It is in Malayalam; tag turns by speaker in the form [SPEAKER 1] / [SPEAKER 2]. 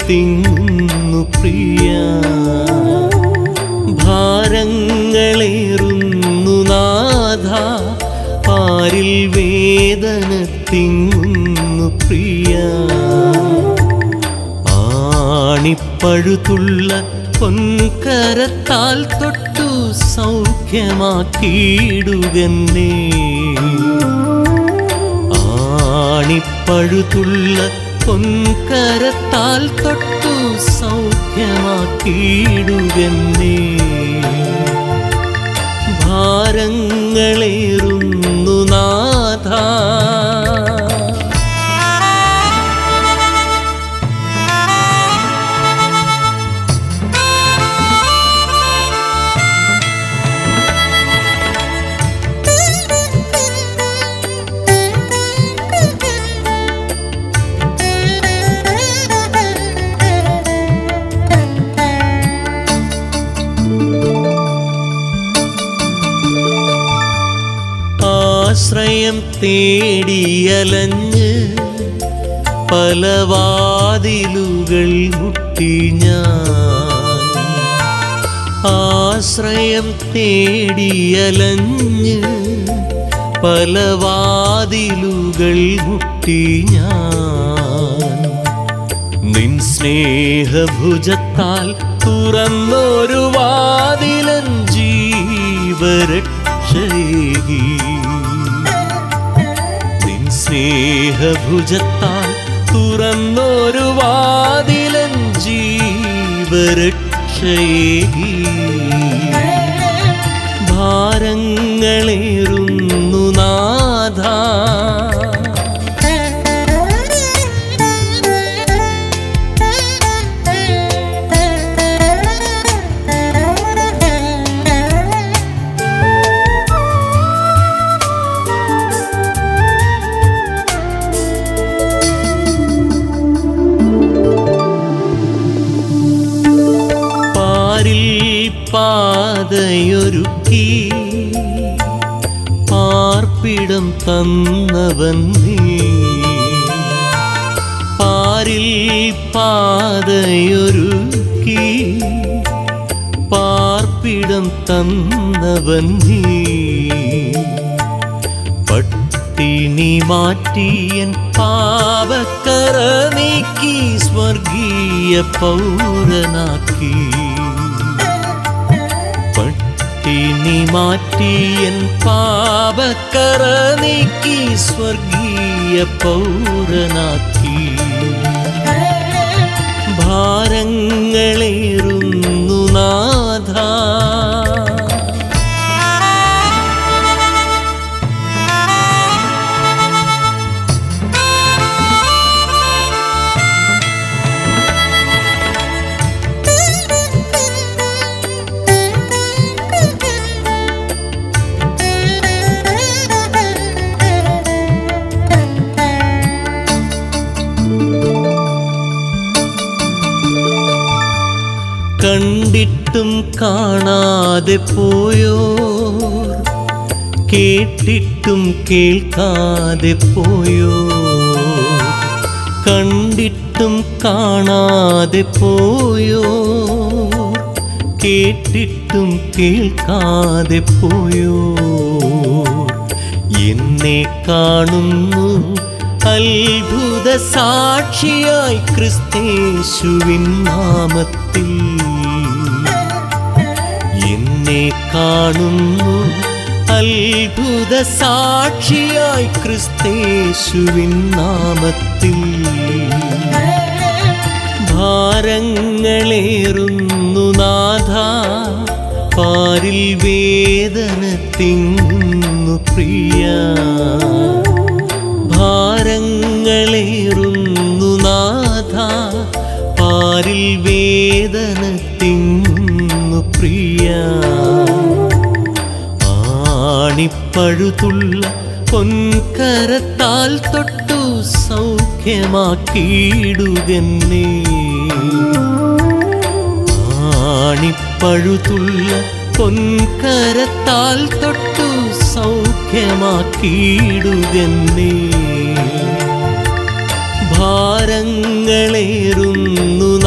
[SPEAKER 1] തിങ്ങുന്നു പ്രിയ ഭാരങ്ങളേറുന്നു നാഥ പാരിൽ വേദന തിങ്ങുന്നു പ്രിയ ആണിപ്പഴുതുള്ള പൊൻകരത്താൽ തൊട്ടു സൗഖ്യമാക്കിയിടുകന്നേ ആണിപ്പഴുതുള്ള പൊൻകരത്താൽ തൊട്ടു സൗഖ്യമാക്കിയിടുകന്നേ ഭാരങ്ങളേറുന്നു നാഥ ആശ്രയം തേടിയലഞ്ഞ് പല വാതിലുകൾ മുട്ടി ഞാൻ ആശ്രയം തേടിയലഞ്ഞ് പല വാതിലുകൾ മുട്ടി ഞാൻ നിൻ സ്നേഹഭുജത്താൽ തുറന്നൊരു വാതിലൻ ജീവരക്ഷയേകി നിൻ സ്നേഹഭുജത്താൽ തുറന്നൊരു വാതിലൻ ജീവരക്ഷയേകി ഭാരങ്ങളേറുന്നു നാഥ പാരിൽ പാതയൊരുക്കി പാർപ്പിടം തന്നവൻ നീ പാരിൽ പാതയൊരുക്കി പാർപ്പിടം തന്നവൻ നീ പട്ടിണി മാറ്റിയൻ പാപക്കറ നീക്കി സ്വർഗീയ പൗരനാക്കി പട്ടിണി മാറ്റിയൻ പാപക്കറ നീക്കി സ്വർഗീയ പൗരനാക്കി ഭാരങ്ങളേറുന്നു നാഥ കണ്ടിട്ടും കാണാതെ പോയോ കേട്ടിട്ടും കേൾക്കാതെ പോയോ കണ്ടിട്ടും കാണാതെ പോയോ കേട്ടിട്ടും കേൾക്കാതെ പോയോ എന്നെ കാണുന്നു അത്ഭുത സാക്ഷിയായി ക്രിസ്തേശുവിൻ നാമത്തിൽ എന്നെ കാണുന്നു അത്ഭുത സാക്ഷിയായി ക്രിസ്തേശുവിൻ നാമത്തിൽ ഭാരങ്ങളേറുന്നു നാഥ പാരിൽ വേദന തിങ്ങുന്നു പ്രിയ ഭാരങ്ങളേറുന്നു നാഥ പാരിൽ വേദന തിങ്ങുന്നു പ്രിയ ആണിപ്പഴുതുള്ള പൊൻകരത്താൽ തൊട്ടു സൗഖ്യമാക്കിയിടുകന്നേ ആണിപ്പഴുതുള്ള പൊൻകരത്താൽ തൊട്ടു സൗഖ്യമാക്കിയിടുകന്നേ ഭാരങ്ങളേറുന്നു